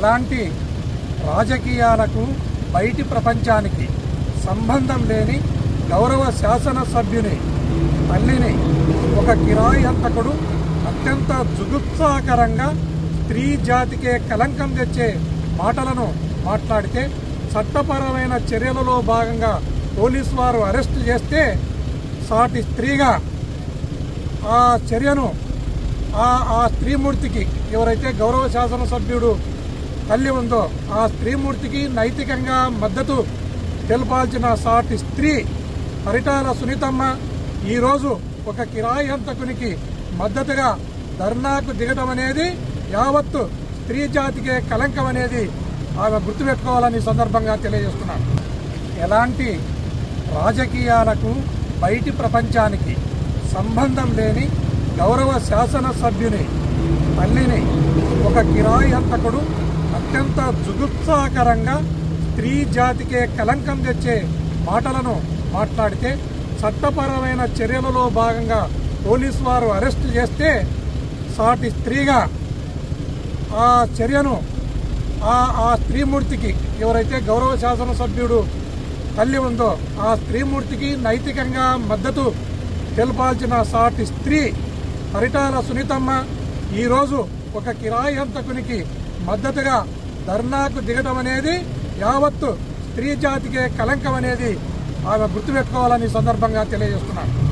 ఎలాంటి రాజకీయాలకు బయటి ప్రపంచానికి సంబంధం లేని గౌరవ శాసనసభ్యుని తల్లిని ఒక కిరాయి హంతకుడు అత్యంత జుగుప్సాకరంగా స్త్రీ జాతికే కలంకం తెచ్చే మాటలను మాట్లాడితే చట్టపరమైన చర్యలలో భాగంగా పోలీసు వారు అరెస్ట్ చేస్తే సాటి స్త్రీగా ఆ చర్యను ఆ ఆ స్త్రీమూర్తికి ఎవరైతే గౌరవ శాసనసభ్యుడు తల్లి ఉందో ఆ స్త్రీమూర్తికి నైతికంగా మద్దతు తెలపాల్సిన సాటి స్త్రీ పరిటాల సునీతమ్మ ఈరోజు ఒక కిరాయి హంతకునికి మద్దతుగా ధర్నాకు దిగటం అనేది యావత్తు స్త్రీ జాతికే కలంకం అనేది ఆమె గుర్తుపెట్టుకోవాలని ఈ సందర్భంగా తెలియజేస్తున్నాను ఎలాంటి రాజకీయాలకు బయటి ప్రపంచానికి సంబంధం లేని గౌరవ శాసనసభ్యుని తల్లిని ఒక కిరాయి హంతకుడు అత్యంత జుగుప్సాకరంగా స్త్రీ జాతికే కలంకం తెచ్చే మాటలను మాట్లాడితే చట్టపరమైన చర్యలలో భాగంగా పోలీసు వారు అరెస్ట్ చేస్తే సాటి స్త్రీగా ఆ చర్యను ఆ ఆ స్త్రీమూర్తికి ఎవరైతే గౌరవ శాసనసభ్యుడు తల్లి ఉందో ఆ స్త్రీమూర్తికి నైతికంగా మద్దతు తెలపాల్సిన సాటి స్త్రీ పరిటాల సునీతమ్మ ఈరోజు ఒక కిరాయి హంతకునికి మద్దతుగా ధర్నాకు దిగటం అనేది యావత్తు స్త్రీ జాతికే కలంకం అనేది ఆమె గుర్తుపెట్టుకోవాలని ఈ సందర్భంగా తెలియజేస్తున్నాను